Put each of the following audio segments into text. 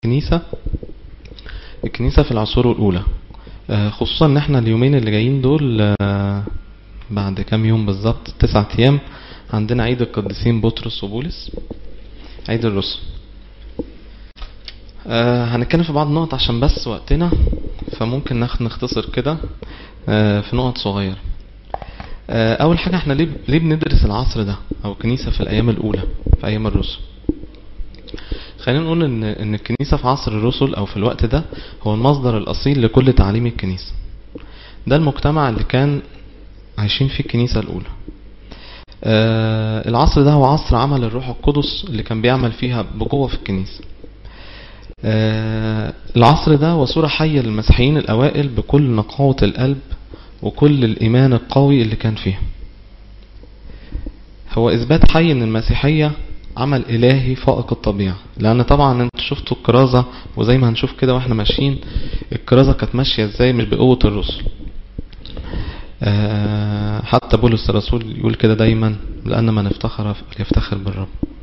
الكنيسة الكنيسة في العصور الأولى خصوصا ان احنا اليومين اللي جايين دول بعد كام يوم بالظبط تسعة ايام عندنا عيد القديسين بطرس وبولس عيد الرسل آه هنتكلم في بعض النقط عشان بس وقتنا فممكن ناخد نختصر كده آه في نقط صغيرة آه اول حاجة احنا ليه, ليه بندرس العصر ده او الكنيسة في الايام الاولى في ايام الرسل خلينا نقول ان ان الكنيسة في عصر الرسل او في الوقت ده هو المصدر الاصيل لكل تعليم الكنيسة ده المجتمع اللي كان عايشين فيه الكنيسة الاولى آه العصر ده هو عصر عمل الروح القدس اللي كان بيعمل فيها بقوة في الكنيسة آه العصر ده هو صورة حية للمسيحيين الأوائل بكل نقاوة القلب وكل الإيمان القوي اللي كان فيها هو إثبات حي أن المسيحية عمل إلهي فائق الطبيعة لأن طبعا انتوا شفتوا الكرازة وزي ما هنشوف كده واحنا ماشيين الكرازة كانت ماشية ازاي مش بقوة الرسل آه حتى بولس الرسول يقول كده دايما لأن من افتخر يفتخر بالرب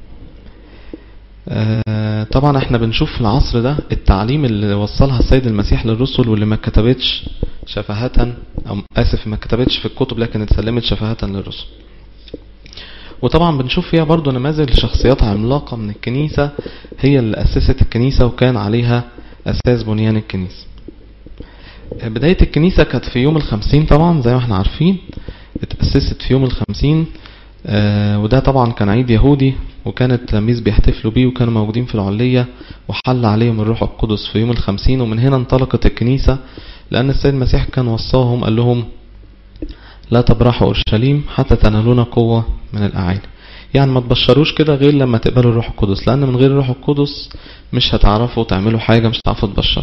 آه طبعا احنا بنشوف في العصر ده التعليم اللي وصلها السيد المسيح للرسل واللي ما كتبتش شفهة او اسف ما كتبتش في الكتب لكن اتسلمت شفهة للرسل وطبعا بنشوف فيها برضو نماذج لشخصيات عملاقة من الكنيسة هي اللي أسست الكنيسة وكان عليها أساس بنيان الكنيسة بداية الكنيسة كانت في يوم الخمسين طبعا زي ما احنا عارفين اتأسست في يوم الخمسين آه وده طبعا كان عيد يهودي وكان التلاميذ بيحتفلوا بيه وكانوا موجودين في العلية وحل عليهم الروح القدس في يوم الخمسين ومن هنا انطلقت الكنيسة لأن السيد المسيح كان وصاهم قال لهم لا تبرحوا أورشليم حتى تنالون قوة من الأعالي يعني ما تبشروش كده غير لما تقبلوا الروح القدس لأن من غير الروح القدس مش هتعرفوا تعملوا حاجة مش هتعرفوا تبشروا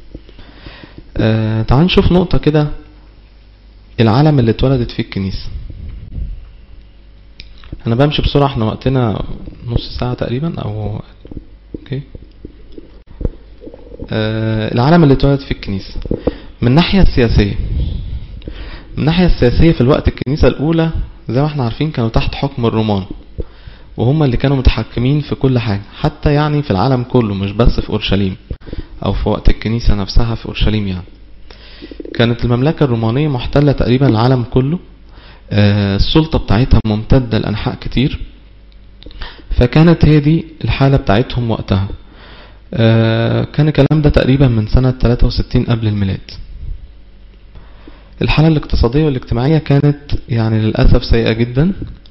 آه تعال نشوف نقطة كده العالم اللي اتولدت فيه الكنيسة انا بمشي بسرعة احنا وقتنا نص ساعة تقريبا او اوكي آه العالم اللي اتولدت فيه الكنيسة من الناحية السياسية من الناحية السياسية في الوقت الكنيسة الاولى زي ما احنا عارفين كانوا تحت حكم الرومان وهم اللي كانوا متحكمين في كل حاجة حتى يعني في العالم كله مش بس في اورشليم او في وقت الكنيسة نفسها في اورشليم يعني كانت المملكة الرومانية محتلة تقريبا العالم كله السلطة بتاعتها ممتدة لأنحاء كتير فكانت هي دي الحالة بتاعتهم وقتها كان الكلام ده تقريبا من سنة 63 قبل الميلاد الحالة الاقتصادية والاجتماعية كانت يعني للأسف سيئة جدا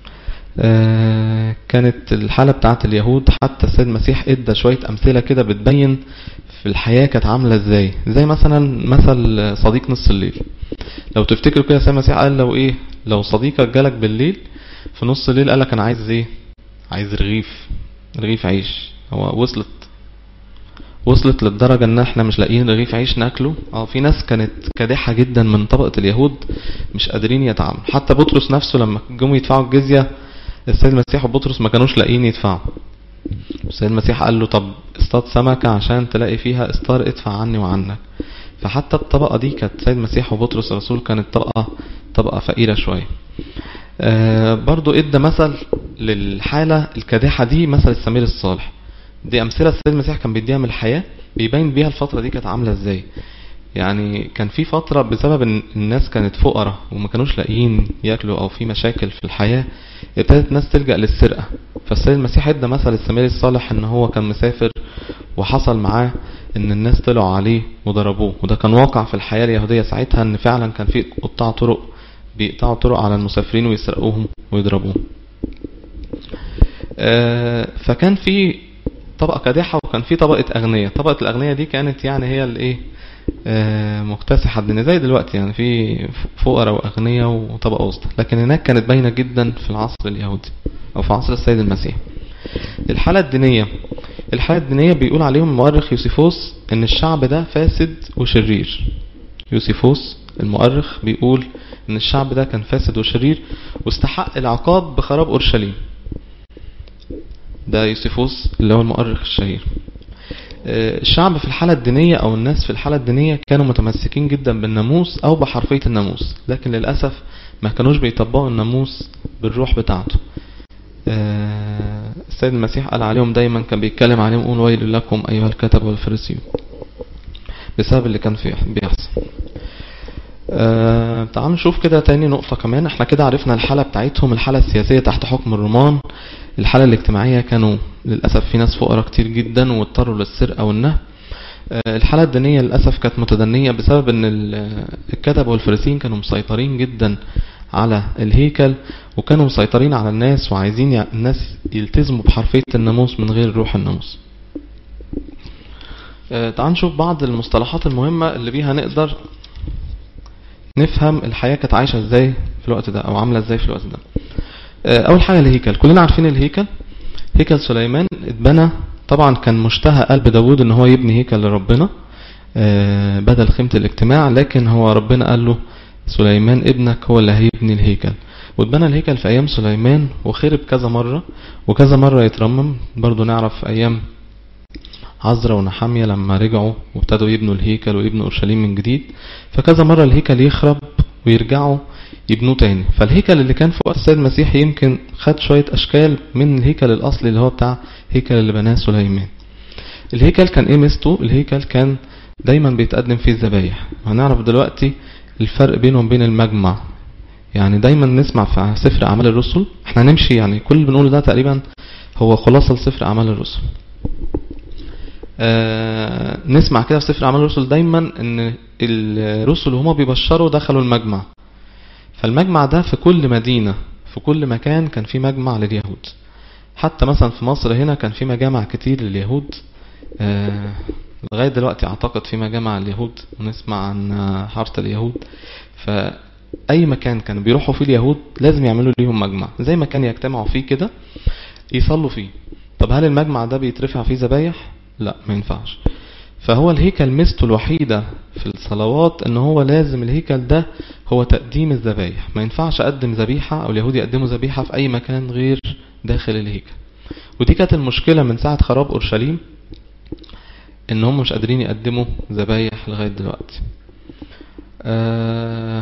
كانت الحالة بتاعت اليهود حتى السيد المسيح ادى شوية أمثلة كده بتبين في الحياة كانت عاملة ازاي زي مثلا مثل صديق نص الليل لو تفتكروا كده السيد المسيح قال لو ايه لو صديقك جالك بالليل في نص الليل قالك انا عايز ايه عايز رغيف رغيف عيش هو وصلت وصلت للدرجة ان احنا مش لاقيين رغيف عيش ناكله اه في ناس كانت كادحة جدا من طبقة اليهود مش قادرين يتعاملوا حتى بطرس نفسه لما جم يدفعوا الجزية السيد المسيح وبطرس ما كانوش لاقيين يدفعوا السيد المسيح قال له طب اصطاد سمكة عشان تلاقي فيها استار ادفع عني وعنك فحتى الطبقة دي كانت سيد المسيح وبطرس الرسول كانت طبقة طبقة فقيرة شوية آه برضو ادى مثل للحالة الكادحة دي مثل السمير الصالح دي امثلة السيد المسيح كان بيديها من الحياة بيبين بيها الفترة دي كانت عاملة ازاي يعني كان في فترة بسبب ان الناس كانت فقراء وما كانوش لاقيين ياكلوا او في مشاكل في الحياة ابتدت الناس تلجأ للسرقة فالسيد المسيح ادى مثل السمير الصالح ان هو كان مسافر وحصل معاه ان الناس طلعوا عليه وضربوه وده كان واقع في الحياة اليهودية ساعتها ان فعلا كان في قطاع طرق بيقطعوا طرق على المسافرين ويسرقوهم ويضربوهم فكان في طبقة كادحة وكان في طبقة أغنية طبقة الأغنية دي كانت يعني هي الايه مكتسحة الدنيا زي دلوقتي يعني في فقراء وأغنياء وطبقة وسطى لكن هناك كانت باينة جدا في العصر اليهودي أو في عصر السيد المسيح الحالة الدينية الحالة الدينية بيقول عليهم المؤرخ يوسيفوس ان الشعب ده فاسد وشرير يوسيفوس المؤرخ بيقول ان الشعب ده كان فاسد وشرير واستحق العقاب بخراب اورشليم ده يوسيفوس اللي هو المؤرخ الشهير الشعب في الحالة الدينية او الناس في الحالة الدينية كانوا متمسكين جدا بالناموس او بحرفية الناموس لكن للأسف ما كانوش بيطبقوا الناموس بالروح بتاعته السيد المسيح قال عليهم دايما كان بيتكلم عليهم يقول ويل لكم أيها الكتب والفريسيون بسبب اللي كان فيه بيحصل آه تعالوا نشوف كده تاني نقطة كمان احنا كده عرفنا الحالة بتاعتهم الحالة السياسية تحت حكم الرومان الحالة الاجتماعية كانوا للأسف في ناس فقراء كتير جدا واضطروا للسرقة والنهب آه الحالة الدينية للأسف كانت متدنية بسبب ان الكتب والفريسيين كانوا مسيطرين جدا على الهيكل وكانوا مسيطرين على الناس وعايزين الناس يلتزموا بحرفية الناموس من غير روح الناموس آه تعال نشوف بعض المصطلحات المهمة اللي بيها نقدر نفهم الحياة كانت عايشة ازاي في الوقت ده او عاملة ازاي في الوقت ده اول حاجة الهيكل كلنا عارفين الهيكل هيكل سليمان اتبنى طبعا كان مشتهى قلب داود ان هو يبني هيكل لربنا بدل خيمة الاجتماع لكن هو ربنا قال له سليمان ابنك هو اللي هيبني الهيكل واتبنى الهيكل في ايام سليمان وخرب كذا مرة وكذا مرة يترمم برضو نعرف ايام عزرا ونحامية لما رجعوا وابتدوا يبنوا الهيكل ويبنوا اورشليم من جديد فكذا مرة الهيكل يخرب ويرجعوا يبنوه تاني فالهيكل اللي كان في وقت السيد المسيح يمكن خد شوية اشكال من الهيكل الاصلي اللي هو بتاع هيكل اللي بناه سليمان الهيكل كان ايه ميزته الهيكل كان دايما بيتقدم فيه الذبايح هنعرف دلوقتي الفرق بينه وبين المجمع يعني دايما نسمع في سفر اعمال الرسل احنا نمشي يعني كل اللي بنقوله ده تقريبا هو خلاصة لسفر اعمال الرسل آه نسمع كده في سفر اعمال الرسل دايما ان الرسل وهما بيبشروا دخلوا المجمع فالمجمع ده في كل مدينة في كل مكان كان في مجمع لليهود حتى مثلا في مصر هنا كان في مجامع كتير لليهود آه لغاية دلوقتي اعتقد في مجامع اليهود ونسمع عن حارة اليهود فأي مكان كانوا بيروحوا فيه اليهود لازم يعملوا ليهم مجمع زي ما كان يجتمعوا فيه كده يصلوا فيه طب هل المجمع ده بيترفع فيه ذبايح لا ما ينفعش فهو الهيكل ميزته الوحيدة في الصلوات ان هو لازم الهيكل ده هو تقديم الذبايح ما ينفعش اقدم ذبيحة او اليهود يقدموا ذبيحة في اي مكان غير داخل الهيكل ودي كانت المشكلة من ساعة خراب اورشليم ان هم مش قادرين يقدموا ذبايح لغاية دلوقتي آه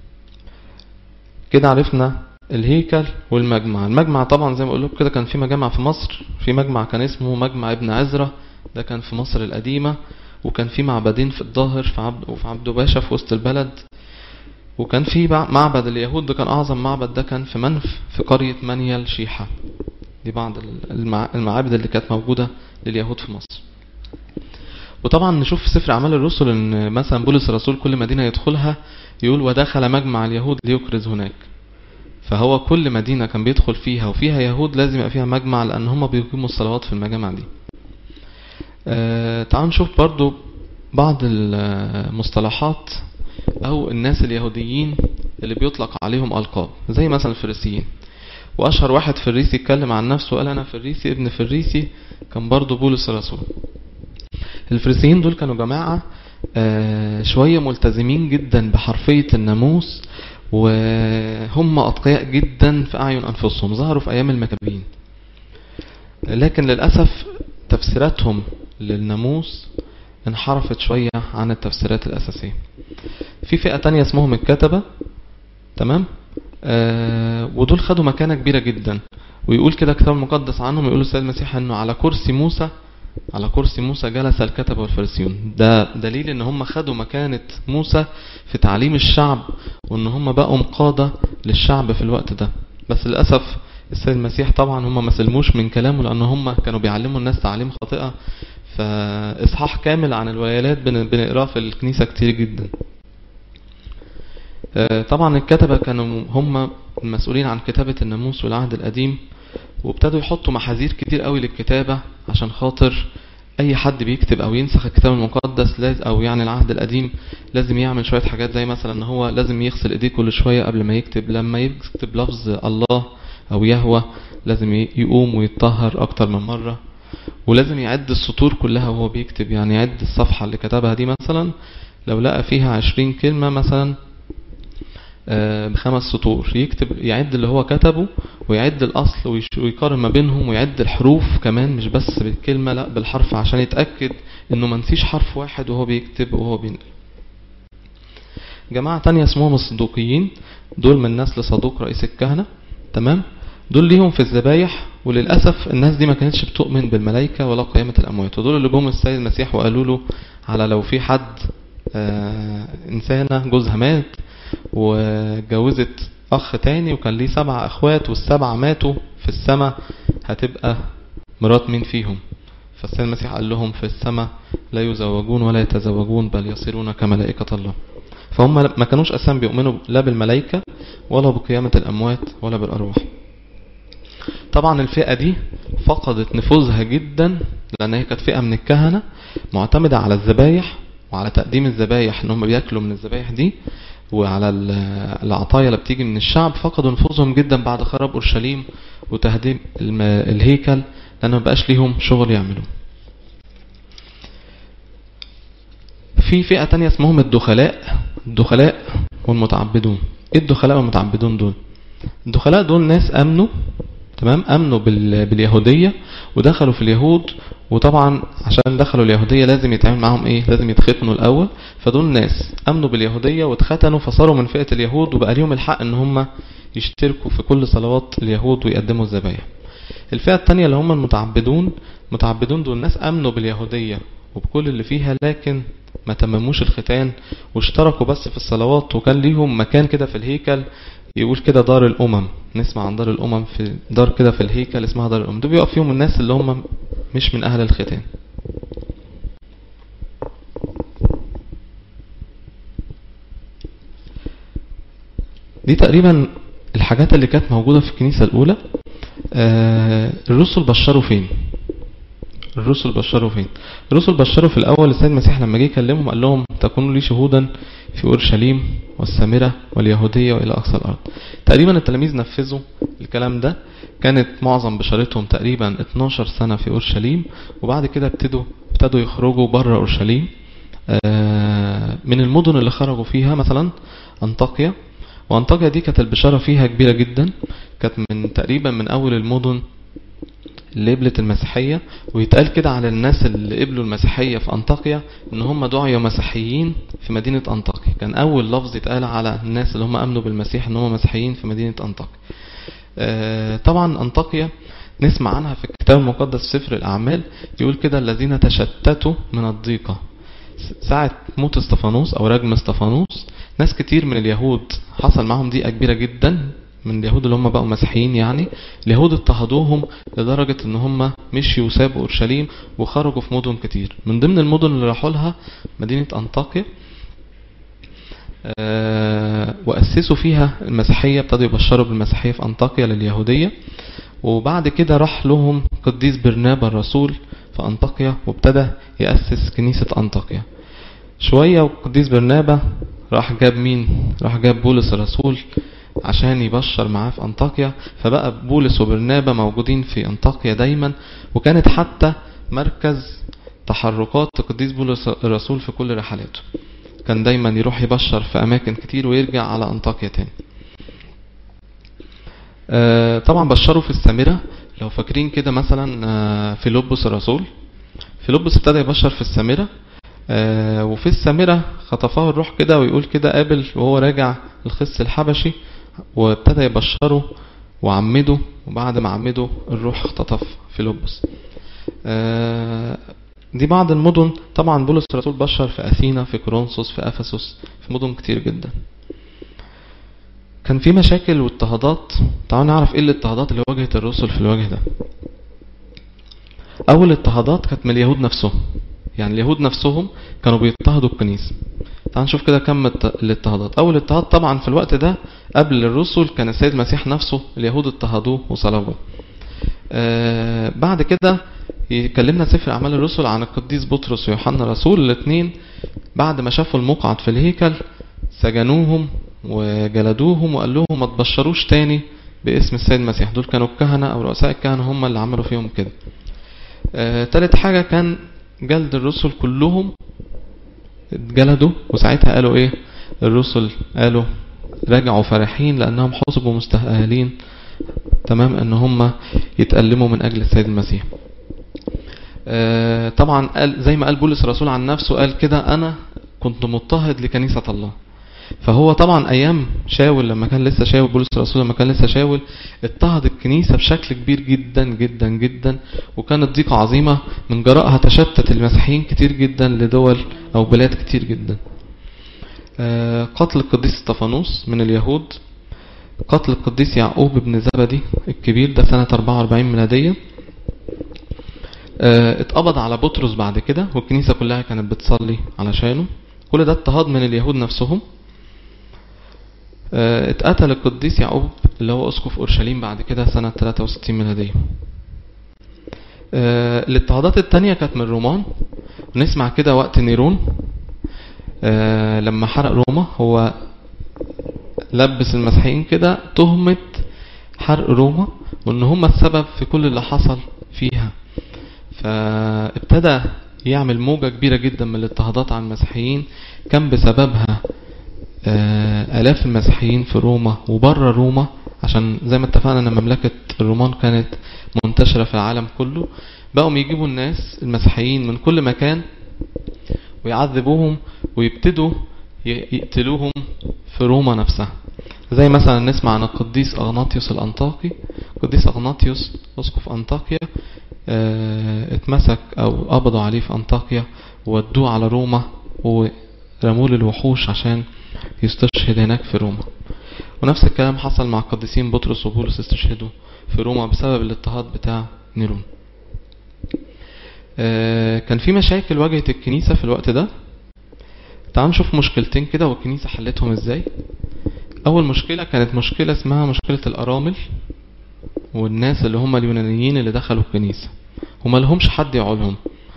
كده عرفنا الهيكل والمجمع المجمع طبعا زي ما اقول لكم كده كان في مجمع في مصر في مجمع كان اسمه مجمع ابن عزرة ده كان في مصر القديمة وكان في معبدين في الظاهر في عبد وفي عبد باشا في وسط البلد وكان في معبد اليهود ده كان اعظم معبد ده كان في منف في قرية منيل شيحة دي بعض المعابد اللي كانت موجودة لليهود في مصر وطبعا نشوف في سفر اعمال الرسل ان مثلا بولس الرسول كل مدينة يدخلها يقول ودخل مجمع اليهود ليكرز هناك فهو كل مدينة كان بيدخل فيها وفيها يهود لازم يبقى فيها مجمع لان هم بيقيموا الصلوات في المجامع دي آه تعالوا نشوف برضو بعض المصطلحات او الناس اليهوديين اللي بيطلق عليهم القاب زي مثلا الفريسيين واشهر واحد فريسي اتكلم عن نفسه وقال انا فريسي ابن فريسي كان برضو بولس الرسول الفريسيين دول كانوا جماعة آه شوية ملتزمين جدا بحرفية الناموس وهم أتقياء جدا في أعين أنفسهم ظهروا في أيام المكابين لكن للأسف تفسيراتهم للناموس انحرفت شوية عن التفسيرات الأساسية في فئة تانية اسمهم الكتبة تمام آه ودول خدوا مكانة كبيرة جدا ويقول كده كتاب المقدس عنهم يقول السيد المسيح انه على كرسي موسى على كرسي موسى جلس الكتبة والفرسيون ده دليل ان هم خدوا مكانة موسى في تعليم الشعب وان هم بقوا قادة للشعب في الوقت ده بس للأسف السيد المسيح طبعا هم ما سلموش من كلامه لان هم كانوا بيعلموا الناس تعليم خاطئة فاصحاح كامل عن الولايات بنقراه في الكنيسة كتير جدا طبعا الكتبة كانوا هم المسؤولين عن كتابة الناموس والعهد القديم وابتدوا يحطوا محاذير كتير قوي للكتابة عشان خاطر اي حد بيكتب او ينسخ الكتاب المقدس لازم او يعني العهد القديم لازم يعمل شوية حاجات زي مثلا ان هو لازم يغسل ايديه كل شوية قبل ما يكتب لما يكتب لفظ الله او يهوى لازم يقوم ويتطهر اكتر من مرة ولازم يعد السطور كلها وهو بيكتب يعني يعد الصفحة اللي كتبها دي مثلا لو لقى فيها عشرين كلمة مثلا بخمس سطور يكتب يعد اللي هو كتبه ويعد الأصل ويقارن ما بينهم ويعد الحروف كمان مش بس بالكلمة لا بالحرف عشان يتأكد انه ما نسيش حرف واحد وهو بيكتب وهو بينقل جماعة تانية اسمهم الصدوقيين دول من نسل صدوق رئيس الكهنة تمام دول ليهم في الذبايح وللأسف الناس دي ما كانتش بتؤمن بالملائكة ولا قيامة الأموات ودول اللي جم السيد المسيح وقالوا له على لو في حد آه إنسانة جوزها مات وجوزت أخ تاني وكان ليه سبع أخوات والسبعة ماتوا في السماء هتبقى مرات مين فيهم فالسيد المسيح قال لهم في السماء لا يزوجون ولا يتزوجون بل يصيرون كملائكة الله فهم ما كانوش أساسا بيؤمنوا لا بالملائكة ولا بقيامة الأموات ولا بالأرواح طبعا الفئة دي فقدت نفوذها جدا لأن هي كانت فئة من الكهنة معتمدة على الذبايح وعلى تقديم الذبايح ان هم بياكلوا من الذبايح دي وعلى العطايا اللي بتيجي من الشعب فقدوا نفوذهم جدا بعد خراب اورشليم وتهديم الهيكل لان ما بقاش ليهم شغل يعملوه في فئة تانية اسمهم الدخلاء الدخلاء والمتعبدون ايه الدخلاء والمتعبدون دول الدخلاء دول ناس امنوا تمام امنوا باليهودية ودخلوا في اليهود وطبعا عشان دخلوا اليهودية لازم يتعامل معهم ايه لازم يتختنوا الاول فدول ناس امنوا باليهودية واتختنوا فصاروا من فئة اليهود وبقى ليهم الحق ان هم يشتركوا في كل صلوات اليهود ويقدموا الذبايح الفئة الثانية اللي هم المتعبدون متعبدون دول ناس امنوا باليهودية وبكل اللي فيها لكن ما تمموش الختان واشتركوا بس في الصلوات وكان ليهم مكان كده في الهيكل يقول كده دار الأمم نسمع عن دار الأمم في دار كده في الهيكل اسمها دار الأمم دول بيقف فيهم الناس اللي هم مش من أهل الختان دي تقريبا الحاجات اللي كانت موجودة في الكنيسة الأولى آه الرسل بشروا فين الرسل بشروا فين الرسل بشروا في الأول السيد المسيح لما جه يكلمهم قال لهم تكونوا لي شهودا في أورشليم والسامرة واليهودية وإلى أقصى الأرض تقريبا التلاميذ نفذوا الكلام ده كانت معظم بشارتهم تقريبا 12 سنة في أورشليم وبعد كده ابتدوا ابتدوا يخرجوا بره أورشليم من المدن اللي خرجوا فيها مثلا أنطاكيا وأنطاكيا دي كانت البشارة فيها كبيرة جدا كانت من تقريبا من أول المدن اللي قبلت المسيحية ويتقال كده على الناس اللي قبلوا المسيحية في أنطاكيا ان هم دعيوا مسيحيين في مدينة أنطاكيا كان أول لفظ يتقال على الناس اللي هم أمنوا بالمسيح ان هم مسيحيين في مدينة أنطاكيا آه طبعا أنطاكيا نسمع عنها في الكتاب المقدس سفر الأعمال يقول كده الذين تشتتوا من الضيقة ساعة موت استفانوس أو رجم استفانوس ناس كتير من اليهود حصل معهم ضيقة كبيرة جدا من اليهود اللي هم بقوا مسيحيين يعني اليهود اضطهدوهم لدرجة ان هم مشيوا وسابوا اورشليم وخرجوا في مدن كتير من ضمن المدن اللي راحوا لها مدينة انطاكيا أه وأسسوا فيها المسيحية ابتدوا يبشروا بالمسيحية في أنطاكيا لليهودية وبعد كده راح لهم قديس برنابا الرسول في أنطاكيا وابتدى يأسس كنيسة أنطاكيا شوية وقديس برنابا راح جاب مين راح جاب بولس الرسول عشان يبشر معاه في أنطاكيا فبقى بولس وبرنابا موجودين في أنطاكيا دايما وكانت حتى مركز تحركات قديس بولس الرسول في كل رحلاته كان دايما يروح يبشر في أماكن كتير ويرجع على أنطاكيا تاني طبعا بشروا في السامرة لو فاكرين كده مثلا في لبس الرسول في لبس ابتدى يبشر في السامرة وفي السامرة خطفه الروح كده ويقول كده قابل وهو راجع الخص الحبشي وابتدى يبشره وعمده وبعد ما عمده الروح اختطف في لبس دي بعض المدن طبعا بولس الرسول بشر في أثينا في كورنثوس في أفسس في مدن كتير جدا كان في مشاكل واضطهادات تعالوا نعرف ايه الاضطهادات اللي واجهت الرسل في الوجه ده اول اضطهادات كانت من اليهود نفسهم يعني اليهود نفسهم كانوا بيضطهدوا الكنيسة تعال نشوف كده كم الاضطهادات اول اضطهاد طبعا في الوقت ده قبل الرسل كان السيد المسيح نفسه اليهود اضطهدوه وصلبوه آه بعد كده يكلمنا سفر اعمال الرسل عن القديس بطرس ويوحنا الرسول الاثنين بعد ما شافوا المقعد في الهيكل سجنوهم وجلدوهم وقال لهم ما تبشروش تاني باسم السيد المسيح دول كانوا الكهنة او رؤساء الكهنة هم اللي عملوا فيهم كده آه تالت حاجة كان جلد الرسل كلهم اتجلدوا وساعتها قالوا ايه الرسل قالوا رجعوا فرحين لانهم حسبوا مستهالين تمام ان هم يتألموا من اجل السيد المسيح آه طبعا قال زي ما قال بولس الرسول عن نفسه قال كده انا كنت مضطهد لكنيسة الله فهو طبعا ايام شاول لما كان لسه شاول بولس الرسول لما كان لسه شاول اضطهد الكنيسة بشكل كبير جدا جدا جدا وكانت ضيقة عظيمة من جرائها تشتت المسيحيين كتير جدا لدول او بلاد كتير جدا قتل القديس استفانوس من اليهود قتل القديس يعقوب بن زبدي الكبير ده سنة 44 ميلادية اتقبض على بطرس بعد كده والكنيسة كلها كانت بتصلي علشانه كل ده اضطهاد من اليهود نفسهم اتقتل القديس يعقوب اللي هو اسقف اورشليم بعد كده سنة 63 ميلادية الاضطهادات التانية كانت من الرومان ونسمع كده وقت نيرون لما حرق روما هو لبس المسيحيين كده تهمة حرق روما وان هم السبب في كل اللي حصل فيها فابتدى يعمل موجة كبيرة جدا من الاضطهادات على المسيحيين كان بسببها آلاف المسيحيين في روما وبره روما عشان زي ما اتفقنا ان مملكة الرومان كانت منتشرة في العالم كله بقوا يجيبوا الناس المسيحيين من كل مكان ويعذبوهم ويبتدوا يقتلوهم في روما نفسها زي مثلا نسمع عن القديس أغناطيوس الأنطاكي القديس أغناطيوس أسقف أنطاكيا اه اتمسك أو قبضوا عليه في أنطاكيا وودوه على روما ورموه للوحوش عشان يستشهد هناك في روما ونفس الكلام حصل مع القديسين بطرس وبولس استشهدوا في روما بسبب الاضطهاد بتاع نيرون اه كان في مشاكل واجهت الكنيسة في الوقت ده تعالوا نشوف مشكلتين كده والكنيسة حلتهم ازاي اول مشكلة كانت مشكلة اسمها مشكلة الارامل والناس اللي هم اليونانيين اللي دخلوا الكنيسة وما لهمش حد يعولهم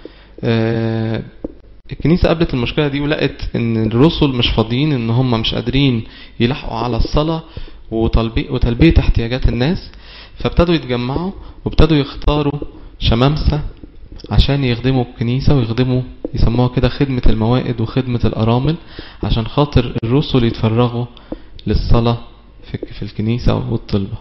آه الكنيسة قابلت المشكلة دي ولقت ان الرسل مش فاضيين ان هم مش قادرين يلحقوا على الصلاة وتلبية احتياجات الناس فابتدوا يتجمعوا وابتدوا يختاروا شمامسة عشان يخدموا الكنيسة ويخدموا يسموها كده خدمة الموائد وخدمة الأرامل عشان خاطر الرسل يتفرغوا للصلاة في الكنيسة والطلبة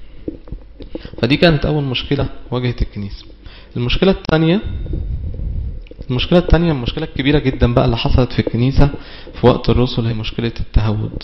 فدي كانت أول مشكلة واجهت الكنيسة المشكلة الثانية المشكلة الثانية المشكلة الكبيرة جدا بقى اللي حصلت في الكنيسة في وقت الرسل هي مشكلة التهود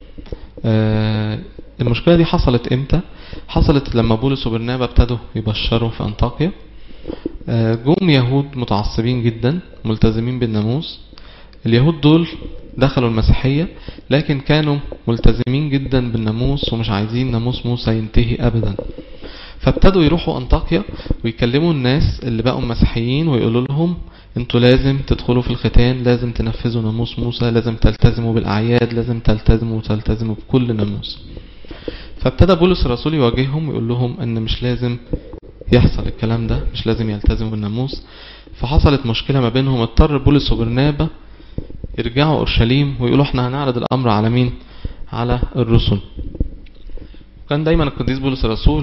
آه المشكلة دي حصلت امتى حصلت لما بولس وبرنابا ابتدوا يبشروا في أنطاكيا آه جم يهود متعصبين جدا ملتزمين بالناموس اليهود دول دخلوا المسيحية لكن كانوا ملتزمين جدا بالناموس ومش عايزين ناموس موسى ينتهي أبدا فابتدوا يروحوا أنطاكيا ويكلموا الناس اللي بقوا مسيحيين ويقولوا لهم انتوا لازم تدخلوا في الختان لازم تنفذوا ناموس موسى لازم تلتزموا بالأعياد لازم تلتزموا وتلتزموا بكل ناموس فابتدى بولس الرسول يواجههم ويقول لهم ان مش لازم يحصل الكلام ده مش لازم يلتزموا بالناموس فحصلت مشكلة ما بينهم اضطر بولس وبرنابا يرجعوا أورشليم ويقولوا احنا هنعرض الأمر على مين على الرسل وكان دايما القديس بولس الرسول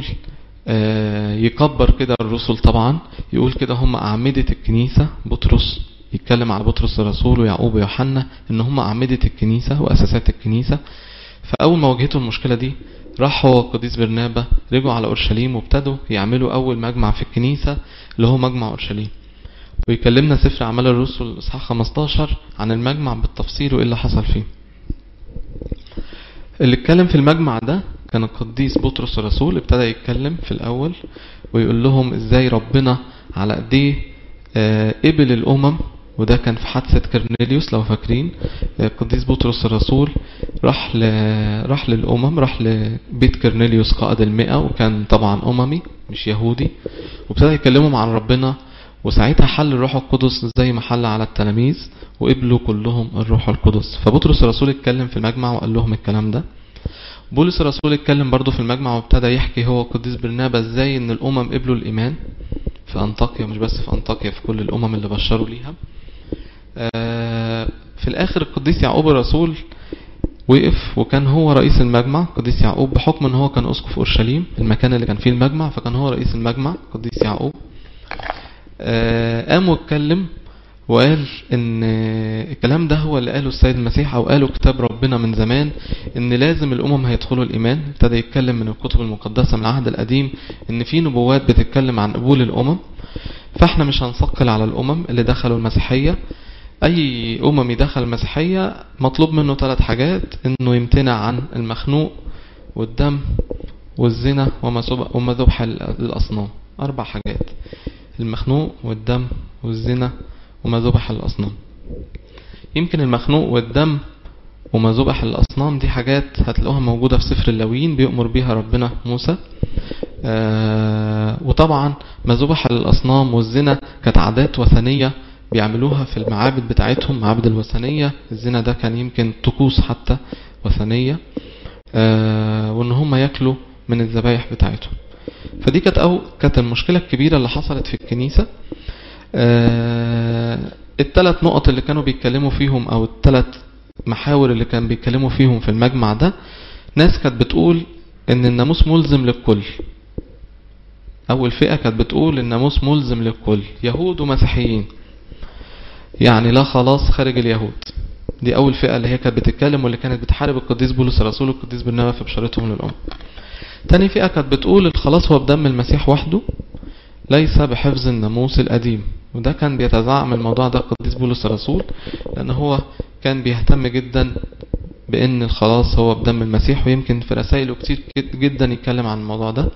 يكبر كده الرسل طبعا يقول كده هم أعمدة الكنيسة بطرس يتكلم على بطرس الرسول ويعقوب ويوحنا ان هم أعمدة الكنيسة وأساسات الكنيسة فأول ما واجهته المشكلة دي راح هو القديس برنابا رجعوا على أورشليم وابتدوا يعملوا أول مجمع في الكنيسة اللي هو مجمع أورشليم ويكلمنا سفر أعمال الرسل إصحاح 15 عن المجمع بالتفصيل وإيه اللي حصل فيه اللي اتكلم في المجمع ده كان القديس بطرس الرسول ابتدى يتكلم في الأول ويقول لهم ازاي ربنا على ايديه قبل الأمم وده كان في حادثة كرنيليوس لو فاكرين القديس بطرس الرسول راح ل... راح للأمم راح لبيت كرنيليوس قائد المئة وكان طبعا أممي مش يهودي وابتدى يكلمهم عن ربنا وساعتها حل الروح القدس زي ما حل على التلاميذ وقبلوا كلهم الروح القدس فبطرس الرسول اتكلم في المجمع وقال لهم الكلام ده بولس الرسول اتكلم برضه في المجمع وابتدى يحكي هو القديس برنابا ازاي ان الامم قبلوا الايمان في انطاكيا مش بس في انطاكيا في كل الامم اللي بشروا ليها في الاخر القديس يعقوب الرسول وقف وكان هو رئيس المجمع قديس يعقوب بحكم ان هو كان اسقف اورشليم المكان اللي كان فيه المجمع فكان هو رئيس المجمع قديس يعقوب قام واتكلم وقال ان الكلام ده هو اللي قاله السيد المسيح او قاله كتاب ربنا من زمان ان لازم الامم هيدخلوا الايمان ابتدى يتكلم من الكتب المقدسة من العهد القديم ان في نبوات بتتكلم عن قبول الامم فاحنا مش هنثقل على الامم اللي دخلوا المسيحية اي اممي دخل المسيحية مطلوب منه ثلاث حاجات انه يمتنع عن المخنوق والدم والزنا وما ذبح الاصنام اربع حاجات المخنوق والدم والزنا وما ذبح الاصنام يمكن المخنوق والدم وما ذبح الأصنام دي حاجات هتلاقوها موجودة في سفر اللويين بيأمر بيها ربنا موسى آه وطبعا ما ذبح الأصنام والزنا كانت عادات وثنية بيعملوها في المعابد بتاعتهم معابد الوثنية الزنا ده كان يمكن طقوس حتى وثنية آه وان هم ياكلوا من الذبايح بتاعتهم فدي كانت أو كانت المشكلة الكبيرة اللي حصلت في الكنيسة آه الثلاث نقط اللي كانوا بيتكلموا فيهم او الثلاث محاور اللي كان بيتكلموا فيهم في المجمع ده ناس كانت بتقول ان الناموس ملزم للكل اول فئة كانت بتقول الناموس ملزم للكل يهود ومسيحيين يعني لا خلاص خارج اليهود دي اول فئة اللي هي كانت بتتكلم واللي كانت بتحارب القديس بولس الرسول والقديس برنابا في بشارتهم للأمة تاني فئة كانت بتقول الخلاص هو بدم المسيح وحده ليس بحفظ الناموس القديم وده كان بيتزعم الموضوع ده القديس بولس الرسول لأن هو كان بيهتم جدا بأن الخلاص هو بدم المسيح ويمكن في رسائله كتير جدا يتكلم عن الموضوع ده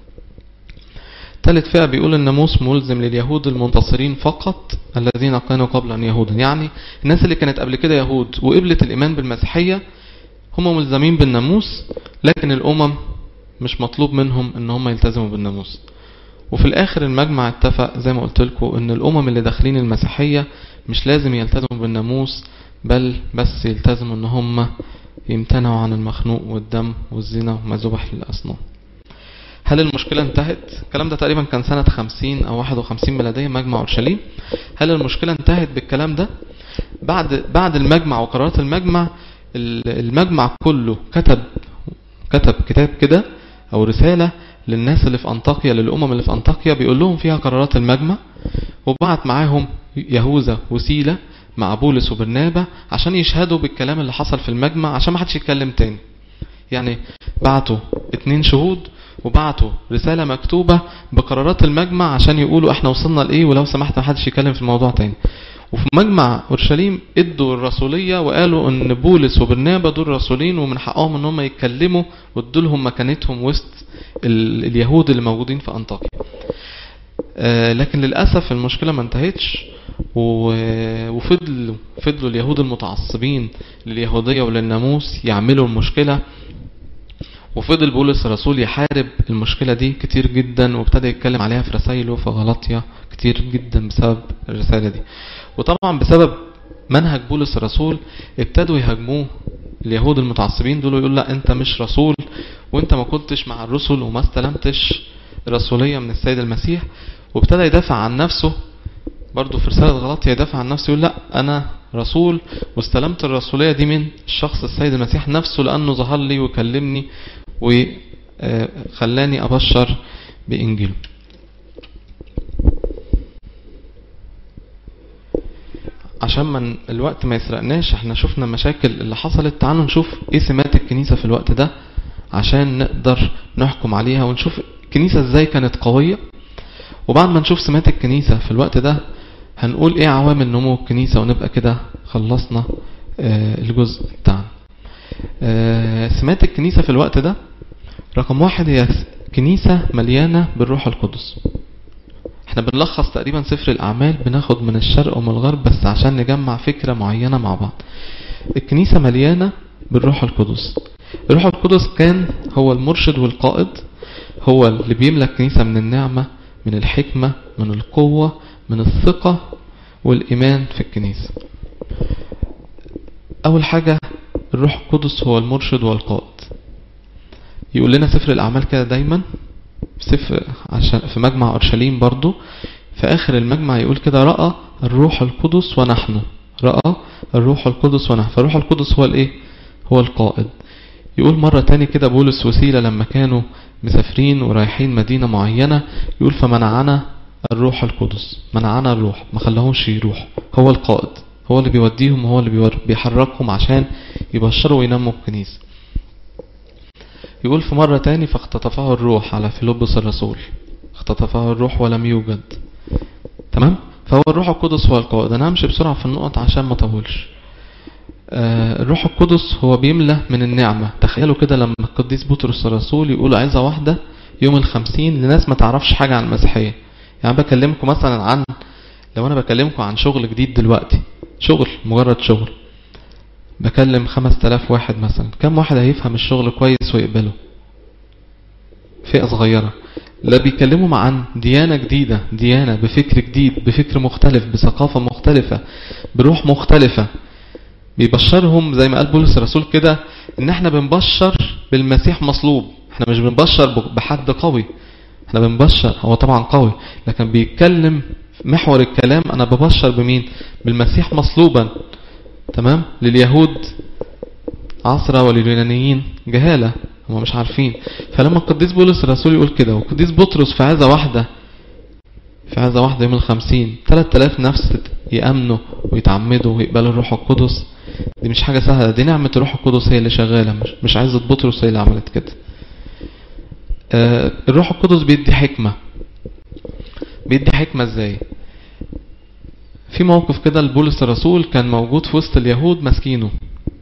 ثالث فئة بيقول الناموس ملزم لليهود المنتصرين فقط الذين كانوا قبلا يهودا يعني الناس اللي كانت قبل كده يهود وقبلت الإيمان بالمسيحية هم ملزمين بالناموس لكن الأمم مش مطلوب منهم ان هم يلتزموا بالناموس وفي الاخر المجمع اتفق زي ما قلت لكم ان الامم اللي داخلين المسيحية مش لازم يلتزموا بالناموس بل بس يلتزموا ان هم يمتنعوا عن المخنوق والدم والزنا وما ذبح للاصنام هل المشكلة انتهت الكلام ده تقريبا كان سنة 50 او 51 ميلادية مجمع اورشليم هل المشكلة انتهت بالكلام ده بعد بعد المجمع وقرارات المجمع المجمع كله كتب كتب كتاب كده او رسالة للناس اللي في أنطاكيا للأمم اللي في أنطاكيا بيقول لهم فيها قرارات المجمع وبعت معاهم يهوذا وسيلة مع بولس وبرنابا عشان يشهدوا بالكلام اللي حصل في المجمع عشان ما حدش يتكلم تاني يعني بعتوا اتنين شهود وبعتوا رسالة مكتوبة بقرارات المجمع عشان يقولوا احنا وصلنا لإيه ولو سمحت ما حدش يتكلم في الموضوع تاني وفي مجمع اورشليم ادوا الرسولية وقالوا ان بولس وبرنابا دول رسولين ومن حقهم ان هم يتكلموا وادوا لهم مكانتهم وسط اليهود اللي موجودين في انطاكيا آه لكن للأسف المشكلة ما انتهتش وفضلوا فضلوا اليهود المتعصبين لليهودية وللناموس يعملوا المشكلة وفضل بولس الرسول يحارب المشكلة دي كتير جدا وابتدى يتكلم عليها في رسائله في غلطية كتير جدا بسبب الرسالة دي وطبعا بسبب منهج بولس الرسول ابتدوا يهاجموه اليهود المتعصبين دول يقول لا انت مش رسول وانت ما كنتش مع الرسل وما استلمتش رسولية من السيد المسيح وابتدى يدافع عن نفسه برضه في رسالة غلطية يدافع عن نفسه يقول لا انا رسول واستلمت الرسولية دي من الشخص السيد المسيح نفسه لانه ظهر لي وكلمني وخلاني ابشر بانجيله عشان من الوقت ما يسرقناش احنا شفنا مشاكل اللي حصلت تعالوا نشوف ايه سمات الكنيسة في الوقت ده عشان نقدر نحكم عليها ونشوف الكنيسة ازاي كانت قوية وبعد ما نشوف سمات الكنيسة في الوقت ده هنقول ايه عوامل نمو الكنيسة ونبقى كده خلصنا الجزء بتاعنا سمات الكنيسة في الوقت ده رقم واحد هي كنيسة مليانة بالروح القدس احنا بنلخص تقريبا سفر الأعمال بناخد من الشرق ومن الغرب بس عشان نجمع فكرة معينة مع بعض الكنيسة مليانة بالروح القدس الروح القدس كان هو المرشد والقائد هو اللي بيملى الكنيسة من النعمة من الحكمة من القوة من الثقة والإيمان في الكنيسة أول حاجة الروح القدس هو المرشد والقائد يقول لنا سفر الأعمال كده دايما سفر عشان في مجمع أورشليم برضو في آخر المجمع يقول كده رأى الروح القدس ونحن رأى الروح القدس ونحن فالروح القدس هو الايه هو القائد يقول مرة تاني كده بولس وسيلة لما كانوا مسافرين ورايحين مدينة معينة يقول فمنعنا الروح القدس منعنا الروح ما خلاهمش يروح هو القائد هو اللي بيوديهم هو اللي بيحركهم عشان يبشروا وينموا الكنيسة يقول في مرة تاني فاختطفه الروح على فيلبس الرسول اختطفه الروح ولم يوجد تمام فهو الروح القدس هو القائد انا همشي بسرعة في النقط عشان ما اطولش آه، الروح القدس هو بيملى من النعمة تخيلوا كده لما القديس بطرس الرسول يقول عايزة واحدة يوم الخمسين لناس ما تعرفش حاجة عن المسيحية يعني بكلمكم مثلا عن لو انا بكلمكم عن شغل جديد دلوقتي شغل مجرد شغل بكلم خمس تلاف واحد مثلا كم واحد هيفهم الشغل كويس ويقبله فئة صغيرة لا بيكلموا عن ديانة جديدة ديانة بفكر جديد بفكر مختلف بثقافة مختلفة بروح مختلفة بيبشرهم زي ما قال بولس الرسول كده ان احنا بنبشر بالمسيح مصلوب احنا مش بنبشر بحد قوي احنا بنبشر هو طبعا قوي لكن بيتكلم محور الكلام انا ببشر بمين بالمسيح مصلوبا تمام لليهود عصرة ولليونانيين جهالة هم مش عارفين فلما القديس بولس الرسول يقول كده والقديس بطرس في عزة واحدة في عزة واحدة يوم الخمسين ثلاث آلاف نفس يأمنوا ويتعمدوا ويقبلوا الروح القدس دي مش حاجة سهلة دي نعمة الروح القدس هي اللي شغالة مش, مش عزة بطرس هي اللي عملت كده آه الروح القدس بيدي حكمة بيدي حكمة ازاي في موقف كده لبولس الرسول كان موجود في وسط اليهود ماسكينه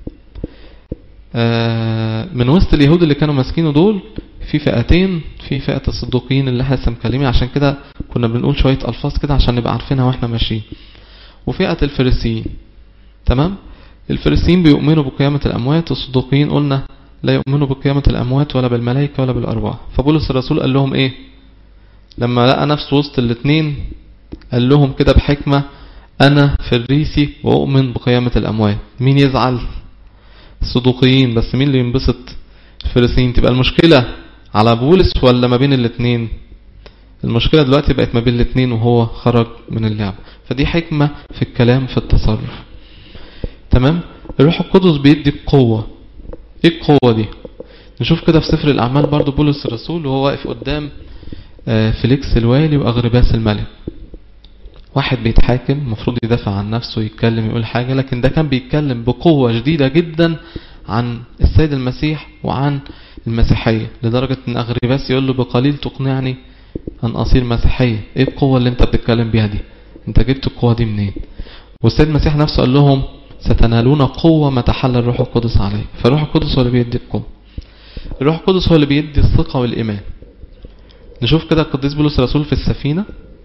آه من وسط اليهود اللي كانوا ماسكينه دول في فئتين في فئة الصدوقيين اللي احنا لسه مكلمين عشان كده كنا بنقول شوية ألفاظ كده عشان نبقى عارفينها واحنا ماشيين وفئة الفريسيين تمام الفريسيين بيؤمنوا بقيامة الأموات والصدوقيين قلنا لا يؤمنوا بقيامة الأموات ولا بالملائكة ولا بالأرواح فبولس الرسول قال لهم إيه لما لقى نفسه وسط الاثنين قال لهم كده بحكمة أنا فريسي وأؤمن بقيامة الأموات مين يزعل الصدوقيين بس مين اللي ينبسط الفريسيين تبقى المشكلة على بولس ولا ما بين الاثنين المشكلة دلوقتي بقت ما بين الاثنين وهو خرج من اللعب فدي حكمة في الكلام في التصرف تمام الروح القدس بيدي قوة ايه القوة دي نشوف كده في سفر الأعمال برضو بولس الرسول وهو واقف قدام فيليكس الوالي وأغرباس الملك واحد بيتحاكم المفروض يدافع عن نفسه يتكلم يقول حاجة لكن ده كان بيتكلم بقوة شديدة جدا عن السيد المسيح وعن المسيحية لدرجة ان أغرباس يقول له بقليل تقنعني أن أصير مسيحية ايه القوة اللي انت بتتكلم بيها دي انت جبت القوة دي منين والسيد المسيح نفسه قال لهم ستنالون قوة ما تحل الروح القدس عليه فالروح القدس هو اللي بيدي القوة الروح القدس هو اللي بيدي الثقة والإيمان نشوف كده القديس بولس الرسول في السفينة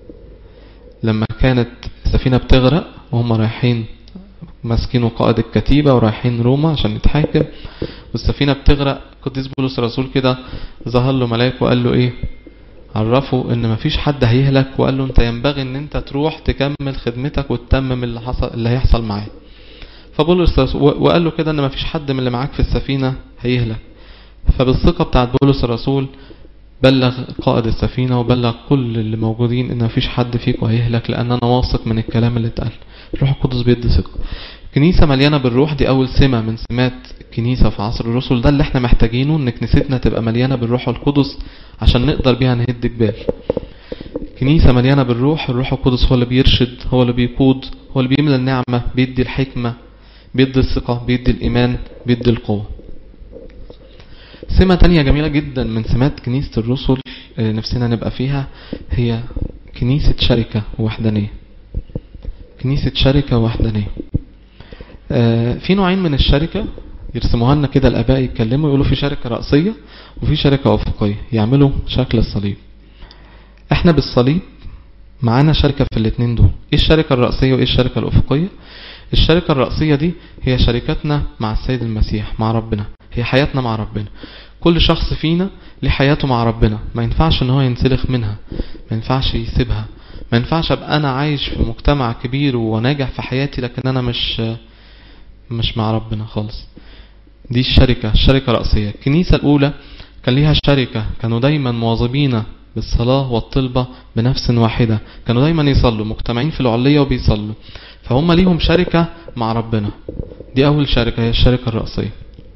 لما كانت السفينة بتغرق وهم رايحين ماسكين قائد الكتيبة ورايحين روما عشان يتحاكم والسفينة بتغرق القديس بولس الرسول كده ظهر له ملاك وقال له ايه عرفه ان مفيش حد هيهلك وقال له انت ينبغي ان انت تروح تكمل خدمتك وتتمم اللي حصل اللي هيحصل معاه فبولس وقال له كده ان مفيش حد من اللي معاك في السفينة هيهلك فبالثقة بتاعت بولس الرسول بلغ قائد السفينة وبلغ كل اللي موجودين ان مفيش حد فيكم هيهلك لان انا واثق من الكلام اللي اتقال الروح القدس بيدي ثقة كنيسة مليانة بالروح دي اول سمة من سمات الكنيسة في عصر الرسل ده اللي احنا محتاجينه ان كنيستنا تبقى مليانة بالروح القدس عشان نقدر بيها نهد جبال كنيسة مليانة بالروح الروح القدس هو اللي بيرشد هو اللي بيقود هو اللي بيملى النعمة بيدي الحكمة بيدي الثقة بيدي الإيمان بيدي القوة سمة تانية جميلة جدا من سمات كنيسة الرسل نفسنا نبقى فيها هي كنيسة شركة ووحدانية كنيسة شركة ووحدانية في نوعين من الشركة يرسموها لنا كده الآباء يتكلموا يقولوا في شركة رأسية وفي شركة أفقية يعملوا شكل الصليب احنا بالصليب معانا شركة في الاثنين دول ايه الشركة الرأسية وايه الشركة الأفقية الشركة الرأسية دي هي شركتنا مع السيد المسيح مع ربنا هي حياتنا مع ربنا كل شخص فينا ليه حياته مع ربنا ما ينفعش ان هو ينسلخ منها ما ينفعش يسيبها ما ينفعش ابقى انا عايش في مجتمع كبير وناجح في حياتي لكن انا مش مش مع ربنا خالص دي الشركة الشركة الرأسية الكنيسة الأولى كان ليها شركة كانوا دايما مواظبين بالصلاة والطلبة بنفس واحدة كانوا دايما يصلوا مجتمعين في العلية وبيصلوا فهم ليهم شركة مع ربنا دي أول شركة هي الشركة الرأسية